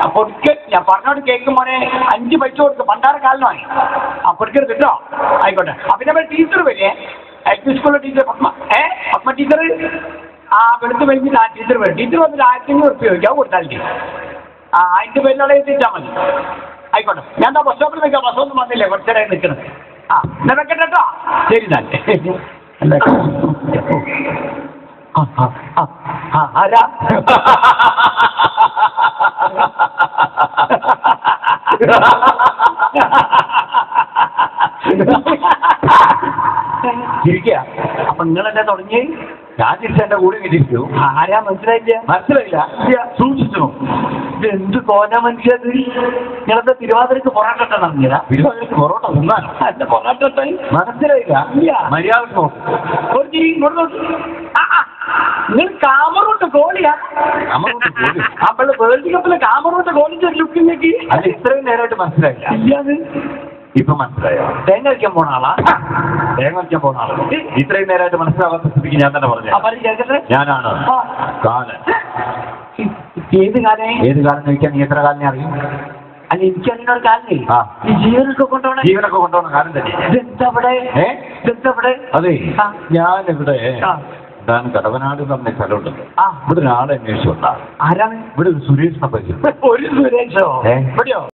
പൊടിക്ക ഞാൻ പറഞ്ഞോട് കേക്ക് മോനെ അഞ്ച് പൈസ കൊടുത്ത് പണ്ടാറ കാലമായി ആ പൊടിക്കരുത് കേട്ടോ ആയിക്കോട്ടെ അപ്പൊ നമ്മൾ ടീച്ചർ വരില്ലേ എൽ പി സ്കൂളിലെ ടീച്ചർ പത്മ ഏ പത്മ ടീച്ചർ ആ വെളുത്ത് വലിഞ്ഞിട്ട് ആ ടീച്ചർ വരും ടീച്ചർ വന്നിട്ട് ആയിരത്തി അഞ്ഞൂറ് റുപ്യ ചോദിക്കാം അത് കൊടുത്താൽ മതി ആ അതിന്റെ പേരിലുള്ള എത്തിച്ചാൽ മതി ആയിക്കോട്ടെ ഞാൻ എന്താ ബസ് സ്റ്റോപ്പിൽ നിൽക്കാം ബസ് ഒന്നും വന്നില്ലേ കുറച്ച് നേരം നിൽക്കണം ആ എന്നാ വെക്കട്ടെ കേട്ടോ ശരി ഞാൻ എന്താ ആ ആ ആ ആ ആരാ ചിരിക്കുക അപ്പൊ നിങ്ങൾ എന്നെ തുടങ്ങി ഞാൻ തിരിച്ച് എന്റെ കൂടെ കിട്ടിയിരിക്കൂ ആരാ മനസ്സിലായില്ല മനസ്സിലായില്ല ഇല്ല. സൂക്ഷിച്ചു ഇത് എന്ത് കോന മനുഷ്യത് നിങ്ങളത്തെ തിരുവാതിരക്ക് പൊറാട്ട നടന്നില്ല തിരുവാതിരക്ക് പൊറോട്ട തിന്നാനോ അല്ല പൊറാട്ട മനസ്സിലായില്ല ഇല്ല. മര്യാദക്ക് നോക്കും ഒരു ചിരി ഇങ്ങോട്ട് നോക്ക്. ആ, ആ. നിങ്ങൾ കാമറൂട്ട് ഗോളിയാ കാമറൂട്ട് ഗോളി? അപ്പോൾ വേൾഡ് കപ്പിലെ കാമറൂട്ട് ഗോളിന്റെ ലുക്കിലേക്ക് അല്ല ഇത്രയും നേരമായിട്ട് മനസ്സിലായില്ല ഇല്ലാതെ ഇപ്പൊ മനസ്സിലായോ തേങ്ങ വയ്ക്കാൻ പോണ ആളാ തേങ്ങ വയ്ക്കാൻ പോകുന്ന ആള് ഇത്രയും നേരമായിട്ട് മനസ്സിലാവാത്ത സ്ഥിതിക്ക് ഞാൻ തന്നെ പറഞ്ഞു ആ പറഞ്ഞു കേൾക്കട്ടെ ഞാനാണ് ആ. കാലൻ ഏത് കാലേ ഏത് കാലം ചോദിക്കാൻ നീ എത്ര കാലിനെ അറിയും അല്ല എനിക്ക് അതിനൊരു കാലേ ആ. ഈ ജീവനൊക്കെ കൊണ്ടുപോണേ ജീവനൊക്കെ കൊണ്ടുപോകുന്ന കാലം തന്നെ ഇതെന്താ ഇവിടെ ഏ? ഇതെന്താ ഇവിടെ അതെ ആ. ഞാനിവിടെ ആ. ഞാൻ കടവനാട് എന്ന് പറഞ്ഞ സ്ഥലമുണ്ട് ആ. ഇവിടെ ഒരാളെ അന്വേഷിച്ചു വന്നാ ആരാണ് ഇവിടെ ഒരു സുരേഷിനെ പരിചയം ഒരു സുരേഷോ ഏ? ഇവിടെയോ